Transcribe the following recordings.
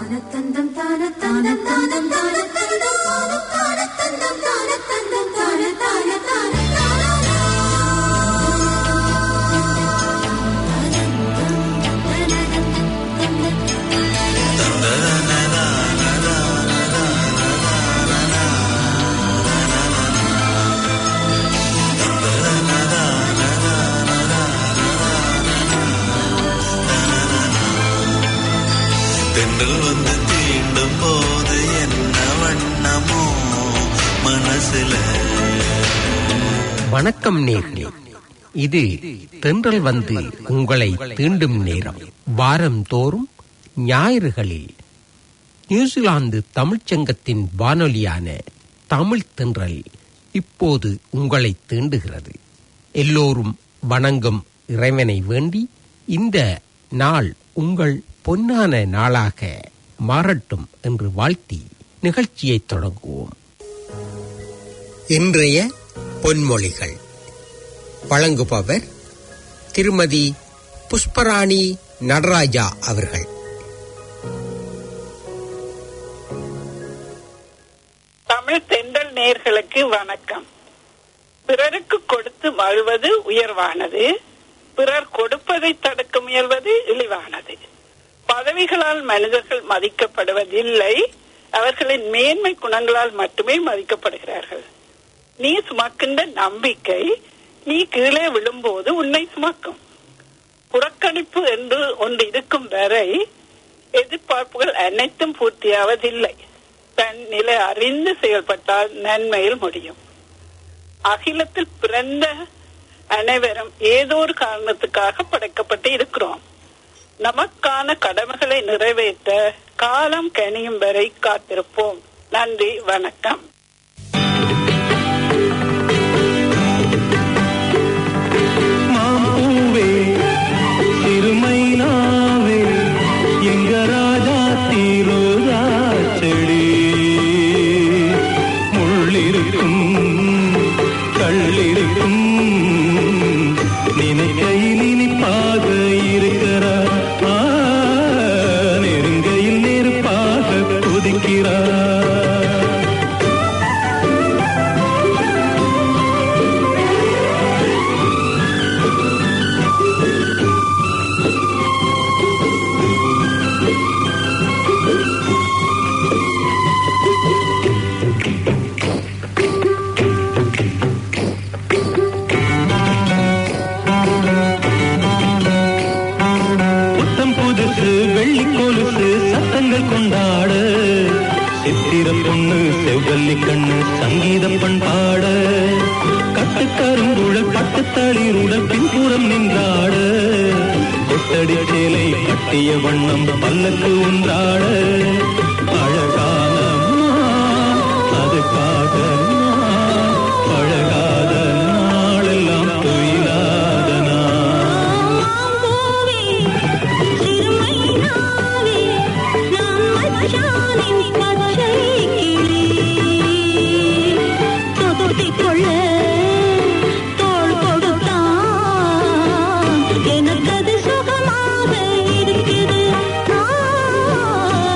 தானத்தந்தம் தானத்தந்தம் தானம் தானத்தந்தம் தானம் தானத்தந்தம் தானத்தந்தம் தான தான தான தென்றல் வந்து தீண்டும் போது என்ன வண்ணமோ மனசுல வணக்கம் நேர்களே இது தென்றல் வந்து உங்களை தீண்டும் நேரம் வாரம் தோறும் ஞாயிறுகளில் நியூசிலாந்து தமிழ்ச்சங்கத்தின் வானொலியான தமிழ் தென்றல் இப்போது உங்களை தீண்டுகிறது எல்லோரும் வணங்கும் இறைவனை வேண்டி இந்த நாள் உங்கள் பொன்னான நாளாக மாறட்டும் என்று வாழ்த்தி நிகழ்ச்சியை தொடங்குவோம் இன்றைய பொன்மொழிகள் வழங்குபவர் திருமதி புஷ்பராணி நடராஜா அவர்கள் தமிழ் தென்றல் நேர்களுக்கு வணக்கம் பிறருக்கு கொடுத்து மழுவது உயர்வானது பிறர் கொடுப்பதை தடுக்க முயல்வது இழிவானது பதவிகளால் மனிதர்கள் மதிக்கப்படுவதில்லை அவர்களின் மேன்மை குணங்களால் மட்டுமே மதிக்கப்படுகிறார்கள் நீ சுமக்கின்ற நம்பிக்கை நீ கீழே விழும்போது உன்னை சுமக்கும் புறக்கணிப்பு என்று ஒன்று இருக்கும் வரை எதிர்பார்ப்புகள் அனைத்தும் பூர்த்தியாவதில்லை தன் நிலை அறிந்து செயல்பட்டால் நன்மையில் முடியும் அகிலத்தில் பிறந்த அனைவரும் ஏதோ ஒரு காரணத்துக்காக படைக்கப்பட்டு இருக்கிறோம் நமக்கான கடமைகளை நிறைவேற்ற காலம் கனியும் வரை காத்திருப்போம் நன்றி வணக்கம் மாம்பூவே திருமைனாவே எங்க ராஜா தீரோதா செடி முள்ளிருக்கும் கள்ளிருக்கும் நினைக்கையில் இனிப்பாக இருக்கிறா ஆ, நெருங்கையில் நெருப்பாக கொதிக்கிறார் புத்தம் புதுசு வெள்ளி கொலுசு சத்தங்கள் கொண்டாட சித்திர பொண்ணு செவ்வல்லி கண்ணு சங்கீதம் பண்பாட கட்டுக்கருங்குழல் பட்டுத்தளிருடன் பின்புறம் நின்றாட கொட்டடி சேலை கட்டிய வண்ணம் பல்லக்கு ஒன்றாட அழகான நாள், அதுக்காக நான் பழகாத நாளெல்லாம் துயிலாத நாள் மாம்பூவே திருமைனாவே நாம் மச்சானின் பச்சை கிளி தொத்திக் கொள்ள தோள் கொடுத்தான் எனக்கது சுகமாக இருக்குது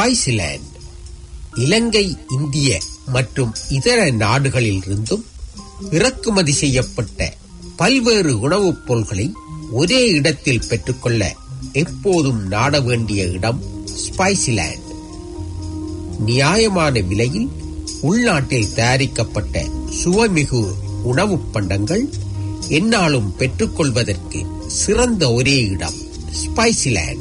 ஸ்பைசிலேண்ட் இலங்கை இந்திய மற்றும் இதர நாடுகளில் இருந்தும் இறக்குமதி செய்யப்பட்ட பல்வேறு உணவுப் பொருள்களை ஒரே இடத்தில் பெற்றுக்கொள்ள எப்போதும் நாட வேண்டிய இடம் ஸ்பைசிலேண்ட் நியாயமான விலையில் உள்நாட்டில் தயாரிக்கப்பட்ட சுவைமிகு உணவுப் பண்டங்கள் என்னாலும் பெற்றுக்கொள்வதற்கு சிறந்த ஒரே இடம் ஸ்பைசிலேண்ட்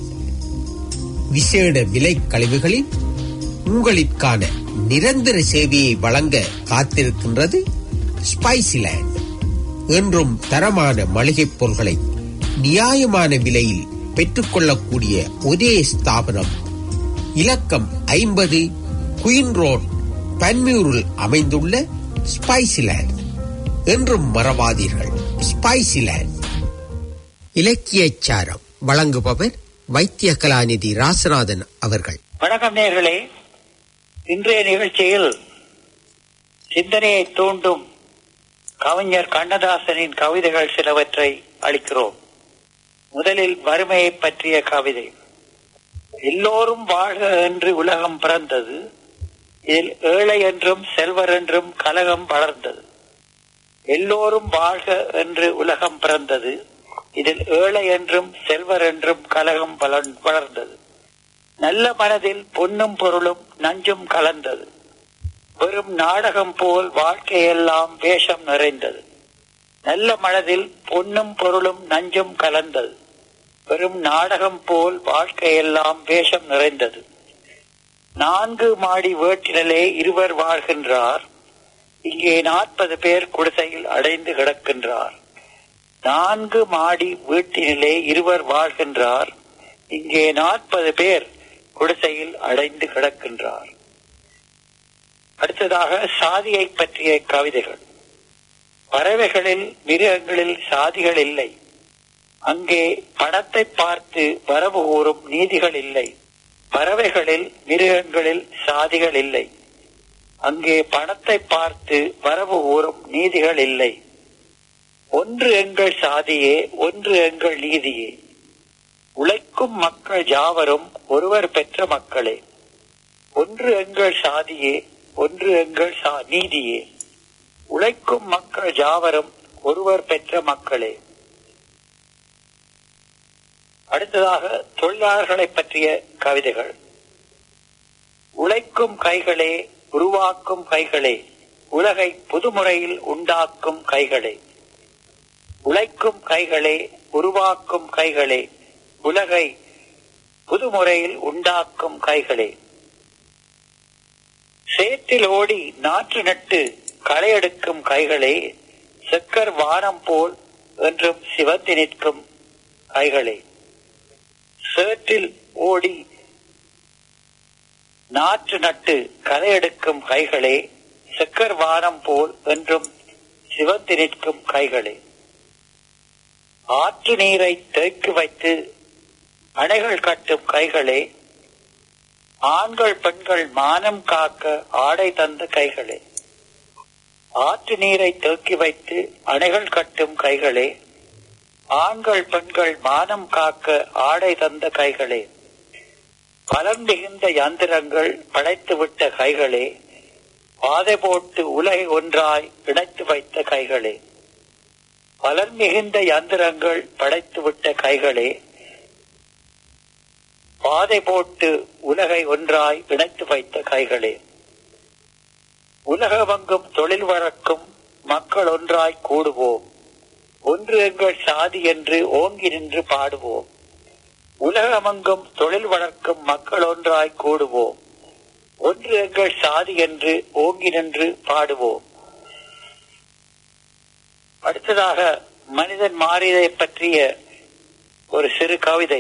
விசேட விலை கழிவுகளில் உங்களுக்கான நிரந்தர சேவையை வழங்க காத்திருக்கின்றது ஸ்பைசிலேண்ட் என்றும் தரமான மளிகைப் பொருட்களை நியாயமான விலையில் பெற்றுக்கொள்ளக்கூடிய ஒரே ஸ்தாபனம் இலக்கம் ஐம்பது குயின் ரோட் பன்மியூரில் அமைந்துள்ள ஸ்பைசிலேண்ட் என்றும் மறவாதீர்கள் ஸ்பைசிலேண்ட் இலக்கியச் சாரம் வழங்குபவர் வைத்திய கலாநிதி ராசநாதன் அவர்கள் வணக்கம் நேர்களே இன்றைய நிகழ்ச்சியில் சிந்தனையை தூண்டும் கவிஞர் கண்ணதாசனின் கவிதைகள் சிலவற்றை அளிக்கிறோம் முதலில் வறுமையை பற்றிய கவிதை எல்லோரும் வாழ்க என்று உலகம் பிறந்தது இதில் ஏழை என்றும் செல்வர் என்றும் கலகம் வளர்ந்தது எல்லோரும் வாழ்க என்று உலகம் பிறந்தது இதில் ஏழை என்றும் செல்வர் என்றும் கலகம் வளர்- வளர்ந்தது நல்ல மனதில் பொன்னும் பொருளும் நஞ்சும் கலந்தது வெறும் நாடகம் போல் வாழ்க்கையெல்லாம் வேஷம் நிறைந்தது நல்ல மனதில் பொன்னும் பொருளும் நஞ்சும் கலந்தது வெறும் நாடகம் போல் வாழ்க்கையெல்லாம் வேஷம் நிறைந்தது நான்கு மாடி வீட்டிலே இருவர் வாழ்கின்றார் இங்கே நாற்பது பேர் குடிசையில் அடைந்து கிடக்கின்றார் நான்கு மாடி வீட்டினிலே இருவர் வாழ்கின்றார் இங்கே நாற்பது பேர் குடிசையில் அடைந்து கிடக்கின்றார் அடுத்ததாக சாதியை பற்றிய கவிதைகள் பறவைகளில் மிருகங்களில் சாதிகள் இல்லை அங்கே பணத்தை பார்த்து வரவு கூறும் நீதிகள் இல்லை பறவைகளில் மிருகங்களில் சாதிகள் இல்லை அங்கே பணத்தை பார்த்து வரவு கூறும் நீதிகள் இல்லை ஒன்று எங்கள் சாதியே ஒன்று எங்கள் நீதியே உழைக்கும் மக்கள் யாவரும் ஒருவர் பெற்ற மக்களே ஒன்று எங்கள் சாதியே ஒன்று எங்கள் சா- நீதியே உழைக்கும் மக்கள் யாவரும் ஒருவர் பெற்ற மக்களே அடுத்ததாக தொழிலாளர்களை பற்றிய கவிதைகள் உழைக்கும் கைகளே உருவாக்கும் கைகளே உலகை புதுமுறையில் உண்டாக்கும் கைகளே உழைக்கும் கைகளே உருவாக்கும் கைகளே உலகை புதுமுறையில் உண்டாக்கும் கைகளே சேற்றில் ஓடி நாற்று நட்டு களையெடுக்கும் கைகளே செக்கர் வானம் போல் என்றும் சிவந்து நிற்கும் கைகளே சேற்றில் ஓடி நாற்று நட்டு களையெடுக்கும் கைகளே செக்கர் வானம் போல் என்றும் சிவந்து நிற்கும் கைகளே ஆற்று நீரை தேக்கி வைத்து அணைகள் கட்டும் கைகளே ஆண்கள் பெண்கள் மானம் காக்க ஆடை தந்த கைகளே ஆற்று நீரை தேக்கி வைத்து அணைகள் கட்டும் கைகளே ஆண்கள் பெண்கள் மானம் காக்க ஆடை தந்த கைகளே பலம் மிகுந்த யந்திரங்கள் படைத்துவிட்ட கைகளே பாதை போட்டு உலகை ஒன்றாய் இணைத்து வைத்த கைகளே பலன் மிகுந்த யந்திரங்கள் படைத்துவிட்ட கைகளே பாதை போட்டு உலகை ஒன்றாய் இணைத்து வைத்த கைகளே உலகமெங்கும் தொழில் வளர்க்கும் மக்கள் ஒன்றாய் கூடுவோம் ஒன்று எங்கள் சாதி என்று ஓங்கி நின்று பாடுவோம் உலகமெங்கும் தொழில் வளர்க்கும் மக்கள் ஒன்றாய் கூடுவோம் ஒன்று எங்கள் சாதி என்று ஓங்கி நின்று பாடுவோம் அடுத்ததாக மனிதன் மாறியதை பற்றிய ஒரு சிறு கவிதை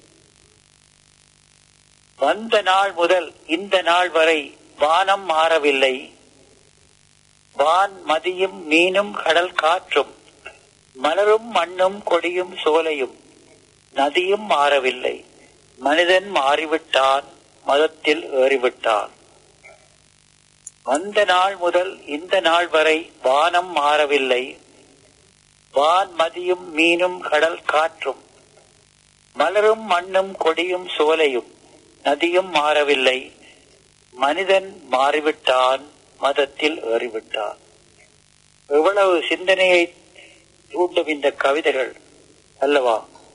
வந்த நாள் முதல் இந்த நாள் வரை வானம் மாறவில்லை வான் மதியும் மீனும் கடல் காற்றும் மலரும் மண்ணும் கொடியும் சோலையும் நதியும் மாறவில்லை மனிதன் மாறிவிட்டான் மதத்தில் ஏறிவிட்டான் வந்த நாள் முதல் இந்த நாள் வரை வானம் மாறவில்லை வான் மதியும் மீனும் கடல் காற்றும் மலரும் மண்ணும் கொடியும் சோலையும் நதியும் மாறவில்லை மனிதன் மாறிவிட்டான் மதத்தில் ஏறிவிட்டான் எவ்வளவு சிந்தனையை தூண்டும் இந்த கவிதைகள் அல்லவா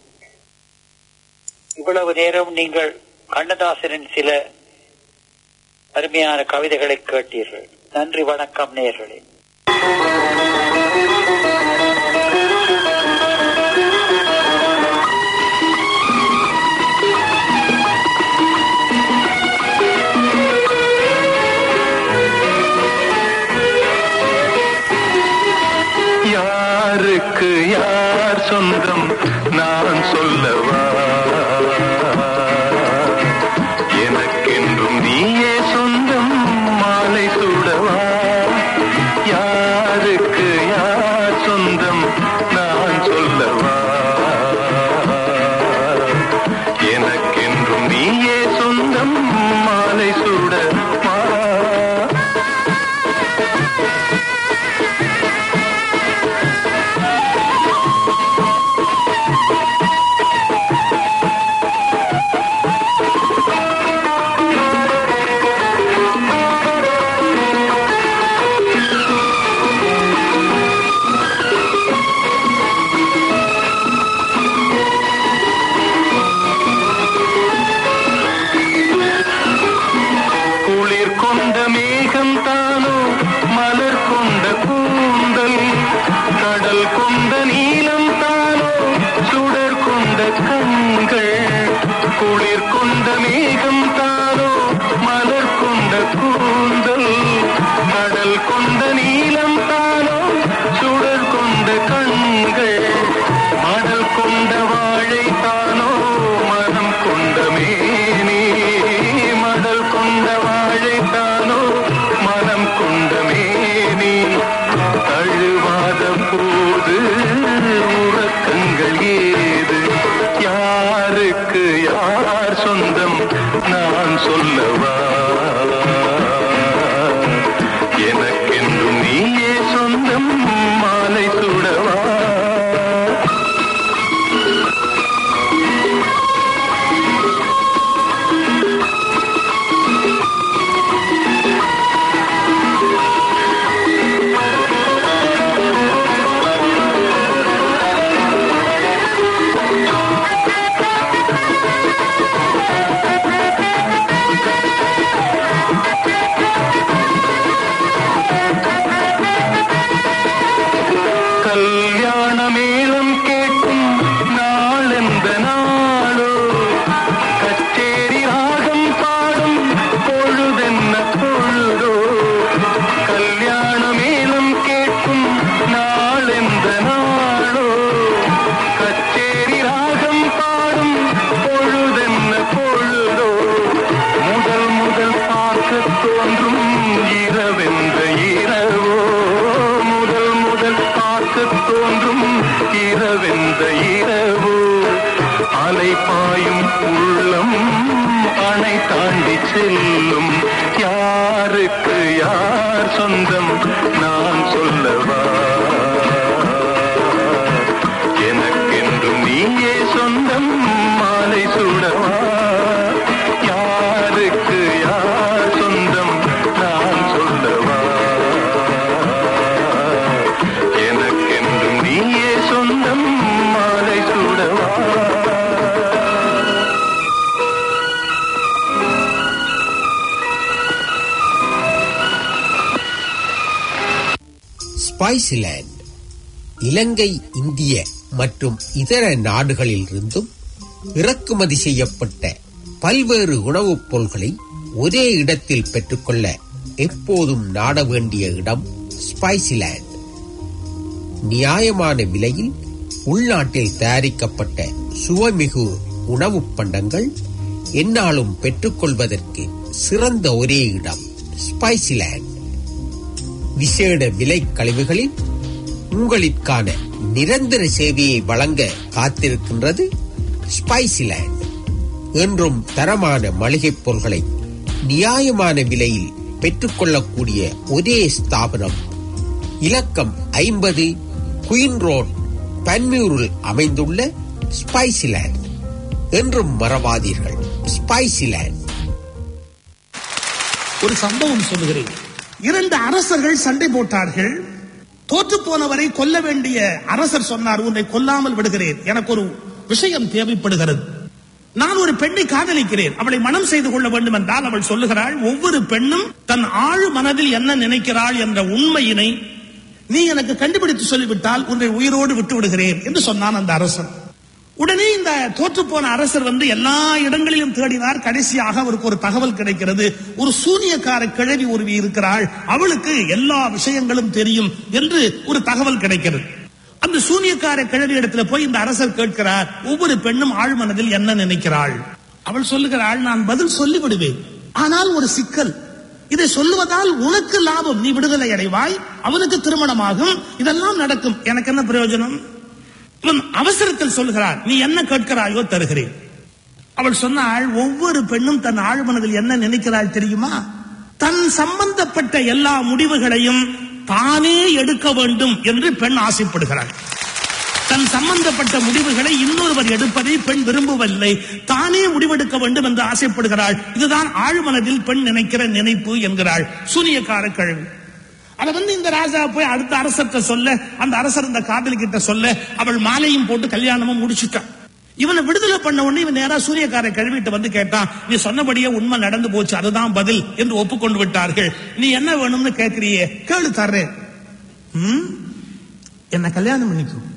இவ்வளவு நேரம் நீங்கள் கண்ணதாசனின் சில அருமையான கவிதைகளை கேட்டீர்கள் நன்றி வணக்கம் நேர்களே யாருக்கு யார் சொந்தம் நான் சொல்லவா எனக்கென்றும் நீயே சொந்தம் மாலை சூடவா யாருக்கு யார் சொந்தம் நான் சொல்லவா எனக்கென்றும் நீயே சொந்தம் மாலை சூடவா குளிர் கொண்ட மேகம் தானோ மலர் கொண்ட கூந்தல் கடல் கொண்ட நீலம் தானோ சுடர் கொண்ட கண்கள் குளிர் கொண்ட மேகம் தானோ மலர் கொண்ட கூந்தல் கடல் கொண்ட நீலம் தானோ சுடர் கொண்ட கண்கள் மடல் கொண்ட வாழை தானோ மனம் கொண்ட மேனி மடல் கொண்ட வாழை தானோ மனம் கொண்ட மேனி தழுவாத போது உறக்கங்கள் ஏது யாருக்கு யார் சொந்தம் நான் சொல்லவா எனக்கென்றும் நீயே சொந்தம் மாலை சுடவா கல்யாண மேளம் கேட்கும் நாளெந்த நாளோ கச்சேரி ராகம் பாடும் பொழுதென்ன பொழுதோ கல்யாண மேளம் கேட்கும் நாளெந்த நாளோ கச்சேரி ராகம் பாடும் பொழுதென்ன பொழுதோ முதல் முதல் பார்க்க தோன்றும் இரவென்ற இரவோ முதல் முதல் பார்க்க தோன்றும் இரவென்ற இரவோ அலை பாயும் உள்ளம் அணை தாண்டி செல்லும் யாருக்கு யார் சொந்தம் நான் சொல்லவா எனக்கென்றும் நீயே சொந்தம் மாலை சூடவா யாருக்கு யார் சொந்தம் நான் சொல்லவா எனக்கென்றும் நீயே சொந்தம் மாலை சூடவா ஸ்பைசிலேண்ட் இலங்கை இந்திய மற்றும் இதர நாடுகளிலிருந்தும் இறக்குமதி செய்யப்பட்ட பல்வேறு உணவுப் பொருள்களை ஒரே இடத்தில் பெற்றுக்கொள்ள எப்போதும் நாட வேண்டிய இடம் ஸ்பைசிலேண்ட் நியாயமான விலையில் உள்நாட்டில் தயாரிக்கப்பட்ட சுவைமிகு உணவுப் பண்டங்கள் எந்நாளும் பெற்றுக்கொள்வதற்கு சிறந்த ஒரே இடம் ஸ்பைசிலேண்ட் விசேட விலை கழிவுகளில் உங்களிற்கான நிரந்தர சேவையை வழங்க காத்திருக்கின்றது ஸ்பைசிலேண்ட் என்றும் தரமான மளிகைப் பொருட்களை நியாயமான விலையில் பெற்றுக்கொள்ளக்கூடிய ஒரே ஸ்தாபனம் இலக்கம் ஐம்பது குயின் ரோட் பன்மியூரில் அமைந்துள்ள ஸ்பைசிலேண்ட் என்றும் மறவாதீர்கள் ஸ்பைசிலேண்ட் ஒரு சம்பவம் சொல்லுகிறேன் இரண்டு அரசர்கள் சண்டை போட்டார்கள் தோற்று போனவரை கொல்ல வேண்டிய அரசர் சொன்னார் உன்னை கொல்லாமல் விடுகிறேன் எனக்கு ஒரு விஷயம் தேவைப்படுகிறது நான் ஒரு பெண்ணை காதலிக்கிறேன் அவளை மனம் செய்து கொள்ள வேண்டும் என்றால் அவள் சொல்லுகிறாள் ஒவ்வொரு பெண்ணும் தன் ஆழ் மனதில் என்ன நினைக்கிறாள் என்ற உண்மையினை நீ எனக்கு கண்டுபிடித்து சொல்லிவிட்டால் உன்னை உயிரோடு விட்டு விடுகிறேன் என்று சொன்னான் அந்த அரசன் உடனே இந்த தோற்று போன அரசர் வந்து எல்லா இடங்களிலும் தேடினார் கடைசியாக அவருக்கு ஒரு தகவல் கிடைக்கிறது ஒரு சூனியக்கார கிழவி உருவி இருக்கிறாள் அவளுக்கு எல்லா விஷயங்களும் தெரியும் என்று ஒரு தகவல் கிடைக்கிறது அந்த சூனியக்கார கிழவி இடத்துல போய் இந்த அரசர் கேட்கிறார் ஒவ்வொரு பெண்ணும் ஆழ்மனதில் என்ன நினைக்கிறாள் அவள் சொல்லுகிறாள் நான் பதில் சொல்லிவிடுவேன் ஆனால் ஒரு சிக்கல் இதை சொல்லுவதால் உனக்கு லாபம் நீ விடுதலை அடைவாய் அவனுக்கு திருமணமாகும் இதெல்லாம் நடக்கும் எனக்கு என்ன பிரயோஜனம் இவன் அவசரத்தில் சொல்லுகிறார் நீ என்ன கேட்கிறாயோ தருகிறேன் அவள் சொன்னாள் ஒவ்வொரு பெண்ணும் தன் ஆழ்மனதில் என்ன நினைக்கிறாள் தெரியுமா தன் சம்பந்தப்பட்ட எல்லா முடிவுகளையும் தானே எடுக்க வேண்டும் என்று பெண் ஆசைப்படுகிறாள் தன் சம்பந்தப்பட்ட முடிவுகளை இன்னொருவர் எடுப்பதை பெண் விரும்பவில்லை தானே முடிவெடுக்க வேண்டும் என்று ஆசைப்படுகிறாள் இதுதான் ஆழ்மனதில் பெண் நினைக்கிற நினைப்பு என்கிறாள் சூனியக்கார கழுவி அத வந்து இந்த ராஜா போய் அடுத்த அரசர்கிட்ட சொல்ல அந்த அரசர் இந்த காதலி கிட்ட சொல்ல அவள் மாலையும் போட்டு கல்யாணமும் முடிச்சுட்டான் இவனை விடுதலை பண்ண உடனே இவன் நேரா சூரியக்காரை கழுவிட்டு வந்து கேட்டான் நீ சொன்னபடியே உண்மை நடந்து போச்சு அதுதான் பதில் என்று ஒப்புக்கொண்டு விட்டார்கள் நீ என்ன வேணும்னு கேட்கிறியே கேளு தர்றேன் ம்? என்ன கல்யாணம் பண்ணிக்கும்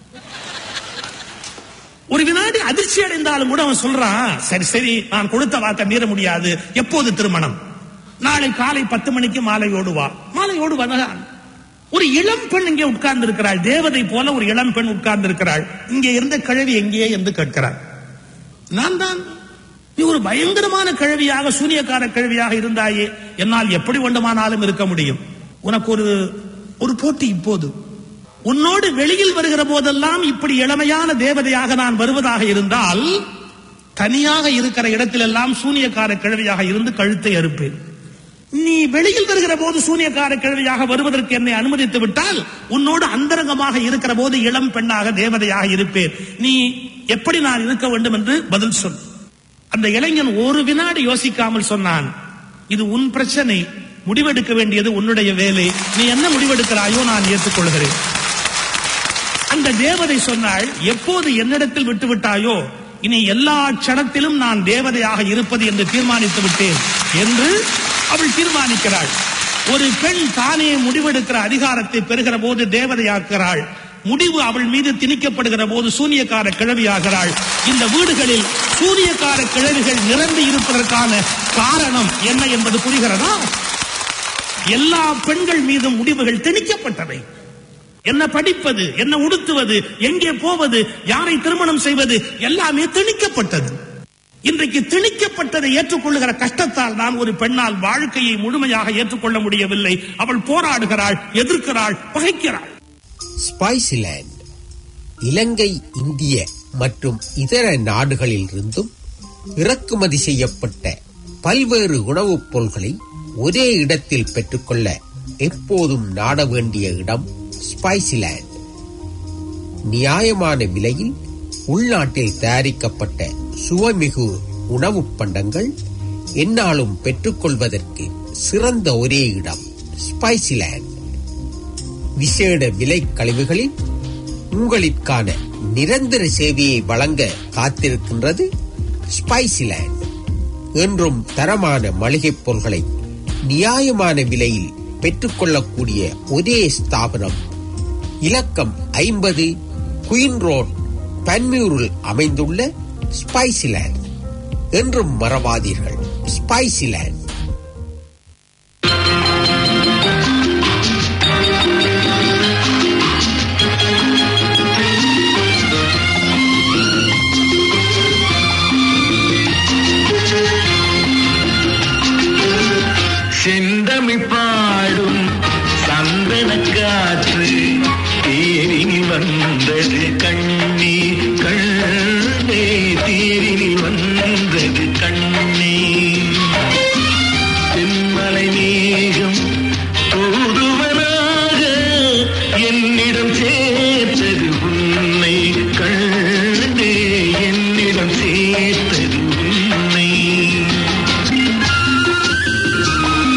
ஒரு வினாடி அதிர்ச்சி அடைந்தாலும் கூட அவன் சொல்றான் சரி சரி நான் கொடுத்த வாக்கை மீற முடியாது எப்போது திருமணம் நாளை காலை பத்து மணிக்கு மாலையோடு வா மாலையோடு வந்தான் ஒரு இளம் பெண் இங்கே உட்கார்ந்து இருக்கிறாள் தேவதை போல ஒரு இளம் பெண் உட்கார்ந்து இருக்கிறாள் இங்கே இருந்த கிழவி எங்கேயே என்று கேட்கிறாள் நான் தான் நீ ஒரு பயங்கரமான கிழவியாக சூனியக்கார கிழவியாக இருந்தாயே என்னால் எப்படி வேண்டுமானாலும் இருக்க முடியும் உனக்கு ஒரு ஒரு போட்டி இப்போது உன்னோடு வெளியில் வருகிற போதெல்லாம் இப்படி இளமையான தேவதையாக நான் வருவதாக இருந்தால் தனியாக இருக்கிற இடத்திலெல்லாம் சூனியக்கார கிழவியாக இருந்து கழுத்தை அறுப்பேன் நீ வெளியில் வருகிற போது சூனியக்கார கிழவியாக வருவதற்கு என்னை அனுமதித்து விட்டால் உன்னோடு அந்தரங்கமாக இருக்கிற போது இளம் பெண்ணாக தேவதையாக இருப்பேன் நீ எப்படி நான் இருக்க வேண்டும் என்று பதில் சொல் அந்த இளைஞன் ஒரு வினாடி யோசிக்காமல் சொன்னான் இது உன் பிரச்சனை முடிவெடுக்க வேண்டியது உன்னுடைய வேலை நீ என்ன முடிவெடுக்கிறாயோ நான் ஏற்றுக்கொள்கிறேன் அந்த தேவதை சொன்னாள் எப்போது என்னிடத்தில் விட்டு விட்டாயோ இனி எல்லா க்ஷணத்திலும் நான் தேவதையாக இருப்பது என்று தீர்மானித்து விட்டேன் என்று அவள் தீர்மானிக்கிறாள் ஒரு பெண் தானே முடிவெடுக்கிற அதிகாரத்தை பெறுகிற போது தேவதையாக்குகிறாள் முடிவு அவள் மீது திணிக்கப்படுகிற போது சூனியக்கார கிழவியாகிறாள் இந்த வீடுகளில் சூனியக்கார கிழவிகள் நிரம்பி இருப்பதற்கான காரணம் என்ன என்பது புரிகிறதா எல்லா பெண்கள் மீதும் முடிவுகள் திணிக்கப்பட்டவை என்ன படிப்பது என்ன உடுத்துவது எங்கே போவது யாரை திருமணம் செய்வது எல்லாமே திணிக்கப்பட்டது இன்றைக்கு திணிக்கப்பட்டதை ஏற்றுக்கொள்ளுகிற கஷ்டத்தால் தான் ஒரு பெண்ணால் வாழ்க்கையை முழுமையாக ஏற்றுக்கொள்ள முடியவில்லை அவள் போராடுகிறாள் எதிர்க்கிறாள் பகைக்கிறாள் ஸ்பைசிலேண்ட் இலங்கை இந்திய மற்றும் இதர நாடுகளில் இருந்தும் இறக்குமதி செய்யப்பட்ட பல்வேறு உணவுப் பொருள்களை ஒரே இடத்தில் பெற்றுக்கொள்ள எப்போதும் நாட வேண்டிய இடம் ஸ்பைசிலேண்ட் நியாயமான விலையில் உள்நாட்டில் தயாரிக்கப்பட்ட சுவைமிகு உணவுப் பண்டங்கள் எந்நாளும் பெற்றுக்கொள்வதற்கு சிறந்த ஒரே இடம் ஸ்பைசிலேண்ட் விசேட விலை கழிவுகளில் உங்களிற்கான நிரந்தர சேவையை வழங்க காத்திருக்கின்றது ஸ்பைசிலேண்ட் என்றும் தரமான மளிகைப் பொருட்களை நியாயமான விலையில் பெற்றுக்கொள்ளக்கூடிய ஒரே ஸ்தாபனம் இலக்கம் ஐம்பது குயின் ரோட் பன்மியூரில் அமைந்துள்ள ஸ்பைசிலேண்ட் என்றும் மறவாதீர்கள் ஸ்பைசிலேண்ட் செந்தமிழ் பாடும் சந்தன காற்று தேரினில் வந்தது கண்ணி கண்ணே தேரினில் வந்தது கண்ணி தென்மலை மேகம் தூதுவனாக என்னிடம் சேர்த்தது உன்னை கண்ணே என்னிடம் சேர்த்தது உன்னை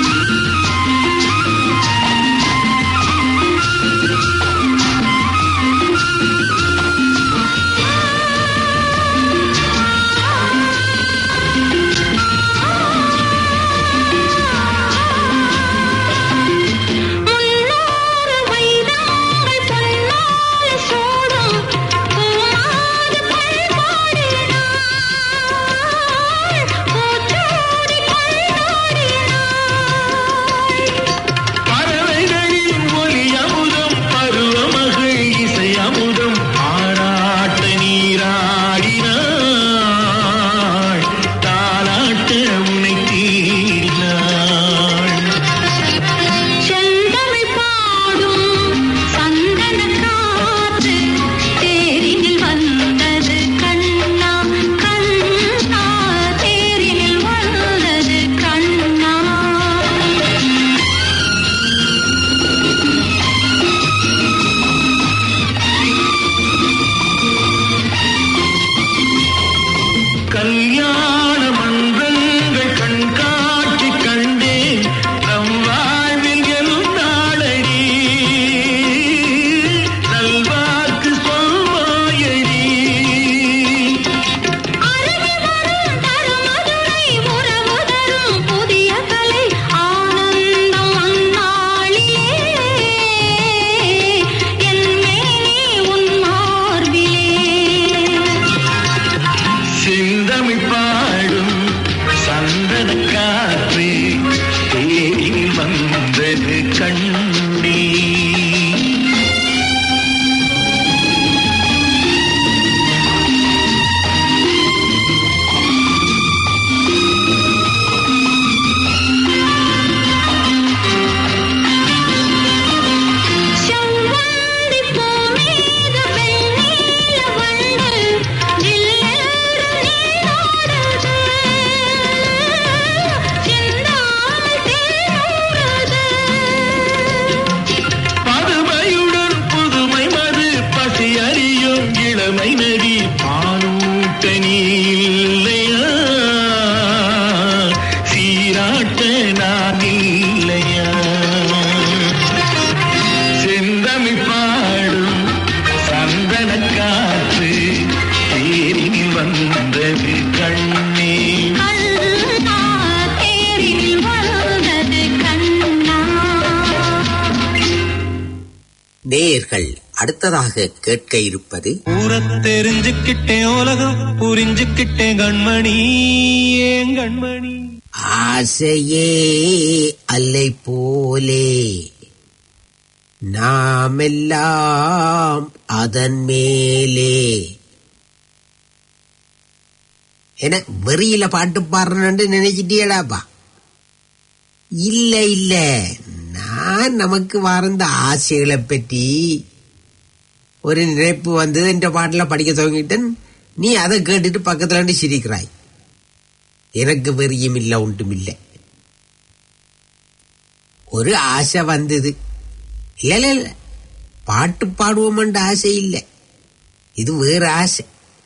நேயர்கள் அடுத்ததாக கேட்க இருப்பது ஊரை தெரிஞ்சுக்கிட்டேன் உலகம் புரிஞ்சுக்கிட்டேன் கண்மணி ஏன் கண்மணி ஆசையே அல்லை போலே நாமெல்லாம் அதன் மேலே என வெறியில பாட்டு பாடுறேன்னு நினைச்சிட்டியடாப்பா இல்ல இல்ல நான் நமக்கு வாழ்ந்த ஆசைகளை பற்றி ஒரு நினைப்பு வந்து இந்த பாட்டுல படிக்க துவங்கிட்டேன் நீ அதை கேட்டுட்டு பக்கத்துல இருந்து சிரிக்கிறாய் எனக்கு வெறியும் இல்ல ஒன்றும் இல்லை ஒரு ஆசை வந்தது இல்ல இல்ல இல்ல பாட்டு பாடுவோமன்ற ஆசை இல்லை இது வேற ஆசை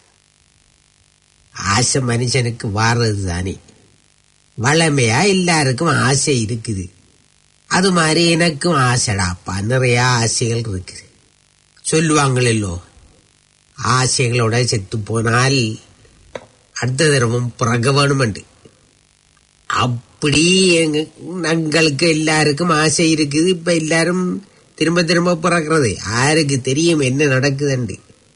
ஆசை மனுஷனுக்கு வாரது தானே வளமையா எல்லாருக்கும் ஆசை இருக்குது அது மாதிரி எனக்கும் ஆசைடாப்பா நிறைய ஆசைகள் இருக்குது சொல்லுவாங்களோ ஆசைகளோட செத்து போனால் அடுத்த தடவும் பிறக்க வேணுமெண்டு அப்படி எங்க எங்களுக்கு எல்லாருக்கும் ஆசை இருக்குது இப்ப எல்லாரும் திரும்ப திரும்ப பிறக்கிறது யாருக்கு தெரியும் என்ன நடக்குதுண்டு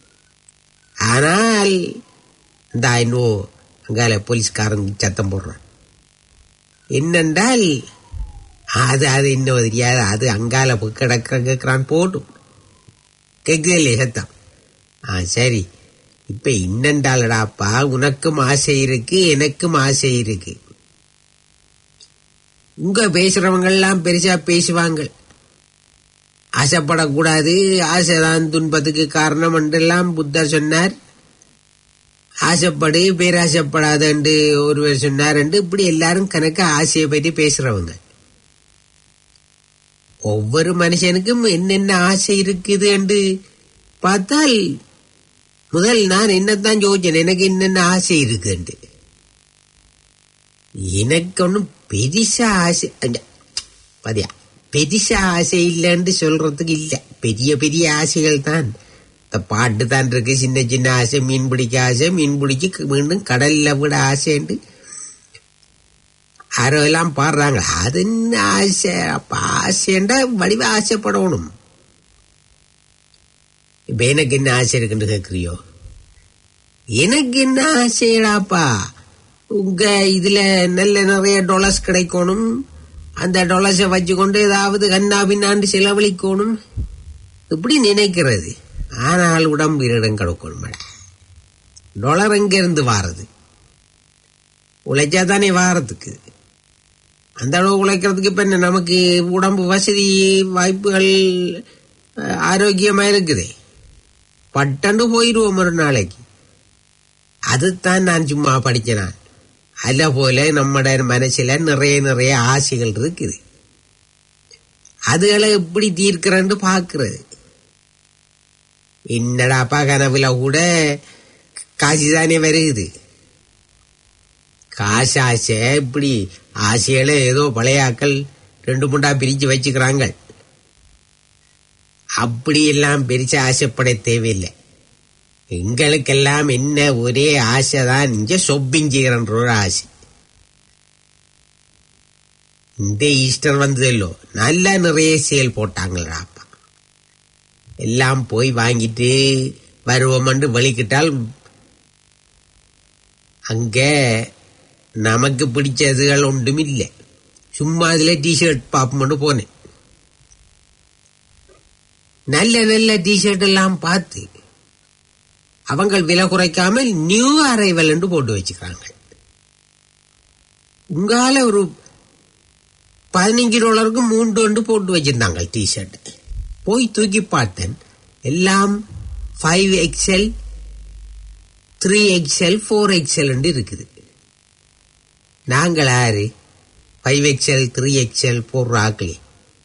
ஆனால் இந்த இன்னும் அங்கால போலீஸ்காரன் சத்தம் போடுறான் என்னென்றால் அது அது இன்னும் தெரியாது அது அங்கால போய் கிடக்க கேட்கிறான் போட்டும் கேட்குது இல்லையே சத்தம் ஆ சரி இப்ப இன்னண்டாலடாப்பா உனக்கும் ஆசை இருக்கு எனக்கும் ஆசை இருக்கு உங்க பேசுறவங்க எல்லாம் பெருசா பேசுவாங்க ஆசைப்படக்கூடாது ஆசைதான் துன்பத்துக்கு காரணம் என்றெல்லாம் புத்தர் சொன்னார் ஆசைப்படு பேராசைப்படாத என்று ஒருவர் சொன்னார் என்று இப்படி எல்லாரும் கணக்க ஆசையை பற்றி பேசுறவங்க ஒவ்வொரு மனுஷனுக்கும் என்னென்ன ஆசை இருக்குது என்று பார்த்தால் முதல் நான் என்னத்தான் யோசிச்சேன் எனக்கு என்னென்ன ஆசை இருக்குண்டு எனக்கு ஒன்றும் பெரிசா ஆசை அங்க, பாத்தியா பெரிசா ஆசை இல்லைன்னு சொல்றதுக்கு இல்ல பெரிய பெரிய ஆசைகள் தான் இந்த பாட்டு தான் இருக்கு சின்ன சின்ன ஆசை மீன் பிடிக்க ஆசை மீன் பிடிச்சு மீண்டும் கடல்ல விட ஆசைன்ட்டு யாரோ எல்லாம் பாடுறாங்க அது என்ன ஆசை அப்ப ஆசைண்டா வடிவ ஆசைப்படணும் இப்ப எனக்கு என்ன ஆசை இருக்குன்னு கேக்குறியோ எனக்கு என்ன ஆசைடாப்பா உங்க இதுல நல்ல நிறைய டொலர்ஸ் கிடைக்கணும் அந்த டொலர்ஸை வச்சுக்கொண்டு ஏதாவது கண்ணா பின்னாண்டு செலவழிக்கணும் இப்படி நினைக்கிறது ஆனால் உடம்பு இடம் கிடக்கணும் டொலர் எங்க இருந்து வாரது உழைச்சா தானே வாரத்துக்கு அந்த அளவு உழைக்கிறதுக்கு இப்ப என்ன நமக்கு உடம்பு வசதி வாய்ப்புகள் அஹ், ஆரோக்கியமா இருக்குதே பட்டண்டு போயிடுவோம் ஒரு நாளைக்கு அதுதான் நான் சும்மா படிச்சேன் நான் அல்ல போல நம்மட மனசுல நிறைய நிறைய ஆசைகள் இருக்குது அதுகளை எப்படி தீர்க்கிறேன்னு பாக்குறது என்னடாப்பா கனவுல கூட காசு தானே வருகுது காசு ஆசை இப்படி ஆசைகளை ஏதோ பழைய ஆக்கள் ரெண்டு மூண்டா பிரிச்சு வச்சுக்கிறாங்க அப்படி எல்லாம் பிரிச்சு ஆசைப்பட தேவையில்லை எங்களுக்கெல்லாம் என்ன ஒரே ஆசை தான் இங்க ஷொப்பிங் செய்கிறன்ற ஒரு ஆசை இந்த ஈஸ்டர் வந்ததல்லோ நல்லா நிறைய சேல் போட்டாங்களா அப்பா எல்லாம் போய் வாங்கிட்டு வருவோம்னு வலிக்கிட்டால் அங்க நமக்கு பிடிச்சதுகள் ஒன்றும் இல்லை சும்மா அதுல டிஷர்ட் பாப்போம்னு போனேன் நல்ல நல்ல டிஷர்ட் எல்லாம் பார்த்து அவங்க விலை குறைக்காமல் நியூ அரைவல் என்று போட்டு வச்சுக்கிறாங்க உங்கால ஒரு பதினஞ்சு டாலருக்கு மூன்று ஒன்று போட்டு வச்சிருந்தாங்க டிஷர்ட் போய் தூக்கி பார்த்தேன் எல்லாம் five XL three XL four XL இருக்குது நாங்கள் யாரு ஃபைவ் எக்ஸ்எல் த்ரீ எக்ஸ்எல் போடுற ஆக்களே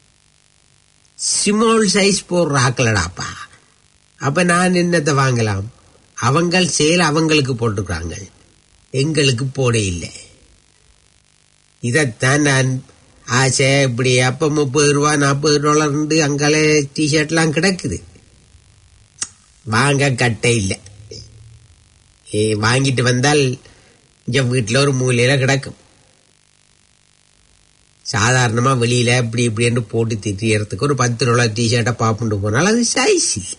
ஸ்மால் சைஸ் போடுற ஆக்கலடாப்பா அப்ப நான் என்னத்தை வாங்கலாம் அவங்கள் சேல் அவங்களுக்கு போட்டுக்கிறாங்க எங்களுக்கு போட இல்லை இதைத்தான் நான் ஆசை இப்படி அப்ப முப்பது ரூபா நாற்பது டாலர் அங்கால டிஷர்ட்லாம் கிடக்குது வாங்க கட்டை இல்லை ஏ வாங்கிட்டு வந்தால் இங்க வீட்டில் ஒரு மூலையில கிடக்கும் சாதாரணமா வெளியில இப்படி இப்படின்னு போட்டு திரியறதுக்கு ஒரு பத்து ரூபா டிஷர்ட்டை பாப்புண்டு போனால் அது சைஸ் இல்லை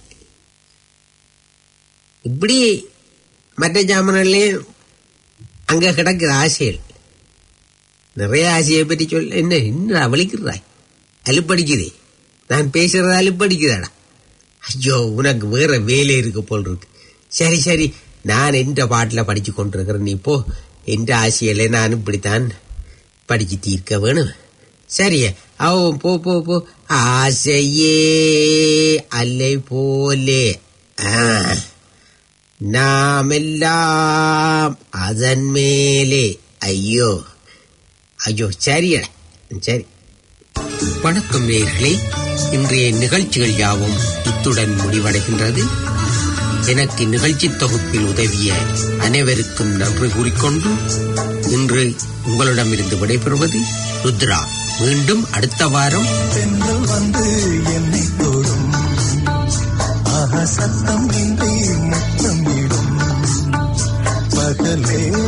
இப்படி மற்ற ஜாமனாலையும் அங்க கிடக்குது ஆசைகள் நிறைய ஆசையை பற்றி சொல்ல என்ன என்ன வலிக்கிறாய் அலுப்படிக்குதே நான் பேசுறது அலுப்படிக்குதாடா ஐயோ உனக்கு வேற வேலை இருக்கு போல் இருக்கு சரி சரி நான் எந்த பாட்டில் படிச்சு கொண்டிருக்கிறேன் நீ போ எந்த ஆசையில நான் இப்படித்தான் படிச்சு தீர்க்க வேணும் சரி அவ போ போ போ ஆசையே அல்லை போலே ஆ நாமெல்லாம் அதன் மேலே ஐயோ ஐயோ சரியடா சரி வணக்கம் நேயர்களே இன்றைய நிகழ்ச்சிகள் யாவும் இத்துடன் முடிவடைகின்றது எனக்கு நிகழ்ச்சி தொகுப்பில் உதவிய அனைவருக்கும் நன்றி கூறிக்கொண்டு இன்று உங்களிடமிருந்து விடைபெறுவது ருத்ரா மீண்டும் அடுத்த வாரம் பெண்கள் வந்து என்னை தொடும் ஆஹா சத்தம் இன்றி முத்தம் இடும் பகலே